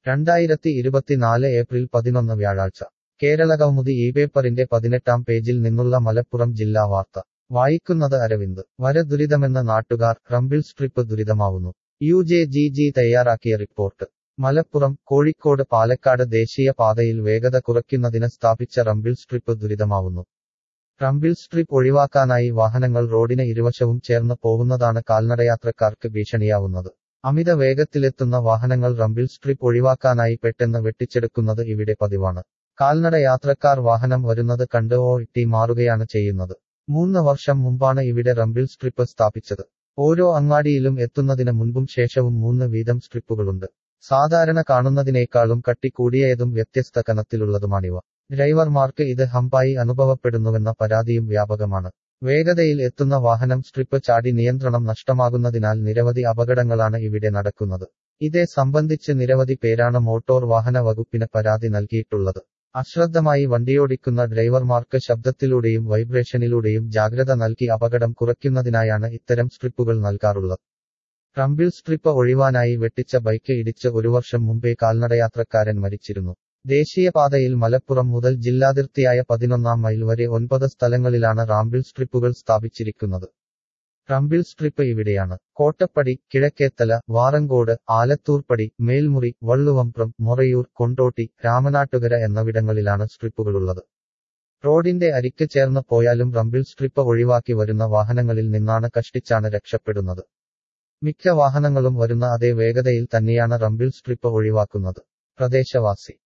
രണ്ടായിരത്തി ഇരുപത്തിനാല് ഏപ്രിൽ പതിനൊന്ന് വ്യാഴാഴ്ച കേരളകൗമുദി ഈ പേപ്പറിന്റെ പതിനെട്ടാം പേജിൽ നിന്നുള്ള മലപ്പുറം ജില്ലാ വാർത്ത വായിക്കുന്നത് അരവിന്ദ് വര ദുരിതമെന്ന നാട്ടുകാർ റംബിൾ സ്ട്രിപ്പ് ദുരിതമാവുന്നു യു ജെ ജി ജി തയ്യാറാക്കിയ റിപ്പോർട്ട് മലപ്പുറം കോഴിക്കോട് പാലക്കാട് ദേശീയ പാതയിൽ വേഗത കുറയ്ക്കുന്നതിന് സ്ഥാപിച്ച റംബിൾ സ്ട്രിപ്പ് ദുരിതമാവുന്നു റംബിൾ സ്ട്രിപ്പ് ഒഴിവാക്കാനായി വാഹനങ്ങൾ റോഡിന് ഇരുവശവും ചേർന്ന് പോകുന്നതാണ് കാൽനടയാത്രക്കാർക്ക് ഭീഷണിയാവുന്നത് അമിത വേഗത്തിലെത്തുന്ന വാഹനങ്ങൾ റംബിൾ സ്ട്രിപ്പ് ഒഴിവാക്കാനായി പെട്ടെന്ന് വെട്ടിച്ചെടുക്കുന്നത് ഇവിടെ പതിവാണ് കാൽനട യാത്രക്കാർ വാഹനം വരുന്നത് കണ്ട് ഓ ഇട്ടി മാറുകയാണ് ചെയ്യുന്നത് മൂന്ന് വർഷം മുമ്പാണ് ഇവിടെ റംബിൾ സ്ട്രിപ്പ് സ്ഥാപിച്ചത് ഓരോ അങ്ങാടിയിലും എത്തുന്നതിന് മുൻപും ശേഷവും മൂന്ന് വീതം സ്ട്രിപ്പുകളുണ്ട് സാധാരണ കാണുന്നതിനേക്കാളും കട്ടിക്കൂടിയതും വ്യത്യസ്ത കനത്തിലുള്ളതുമാണിവ ഡ്രൈവർമാർക്ക് ഇത് ഹമ്പായി അനുഭവപ്പെടുന്നുവെന്ന പരാതിയും വ്യാപകമാണ് വേഗതയിൽ എത്തുന്ന വാഹനം സ്ട്രിപ്പ് ചാടി നിയന്ത്രണം നഷ്ടമാകുന്നതിനാൽ നിരവധി അപകടങ്ങളാണ് ഇവിടെ നടക്കുന്നത് ഇതേ സംബന്ധിച്ച് നിരവധി പേരാണ് മോട്ടോർ വാഹന വകുപ്പിന് പരാതി നൽകിയിട്ടുള്ളത് അശ്രദ്ധമായി വണ്ടിയോടിക്കുന്ന ഡ്രൈവർമാർക്ക് ശബ്ദത്തിലൂടെയും വൈബ്രേഷനിലൂടെയും ജാഗ്രത നൽകി അപകടം കുറയ്ക്കുന്നതിനായാണ് ഇത്തരം സ്ട്രിപ്പുകൾ നൽകാറുള്ളത് റംബിൾ സ്ട്രിപ്പ് ഒഴിവാനായി വെട്ടിച്ച ബൈക്ക് ഇടിച്ച് ഒരു വർഷം മുമ്പേ കാൽനടയാത്രക്കാരൻ മരിച്ചിരുന്നു ദേശീയപാതയിൽ മലപ്പുറം മുതൽ ജില്ലാതിർത്തിയായ പതിനൊന്നാം മൈൽ വരെ ഒൻപത് സ്ഥലങ്ങളിലാണ് റാംബിൾ സ്ട്രിപ്പുകൾ സ്ഥാപിച്ചിരിക്കുന്നത് റംബിൾ സ്ട്രിപ്പ് ഇവിടെയാണ് കോട്ടപ്പടി കിഴക്കേത്തല വാറങ്കോട് ആലത്തൂർപ്പടി മേൽമുറി വള്ളുവമ്പ്രം മൊറയൂർ കൊണ്ടോട്ടി രാമനാട്ടുകര എന്നിവിടങ്ങളിലാണ് സ്ട്രിപ്പുകളുള്ളത് റോഡിന്റെ അരിക്ക് ചേർന്ന് പോയാലും റംബിൾ സ്ട്രിപ്പ് ഒഴിവാക്കി വരുന്ന വാഹനങ്ങളിൽ നിന്നാണ് കഷ്ടിച്ചാണ് രക്ഷപ്പെടുന്നത് മിക്ക വാഹനങ്ങളും വരുന്ന അതേ വേഗതയിൽ തന്നെയാണ് റംബിൾ സ്ട്രിപ്പ് ഒഴിവാക്കുന്നത് പ്രദേശവാസി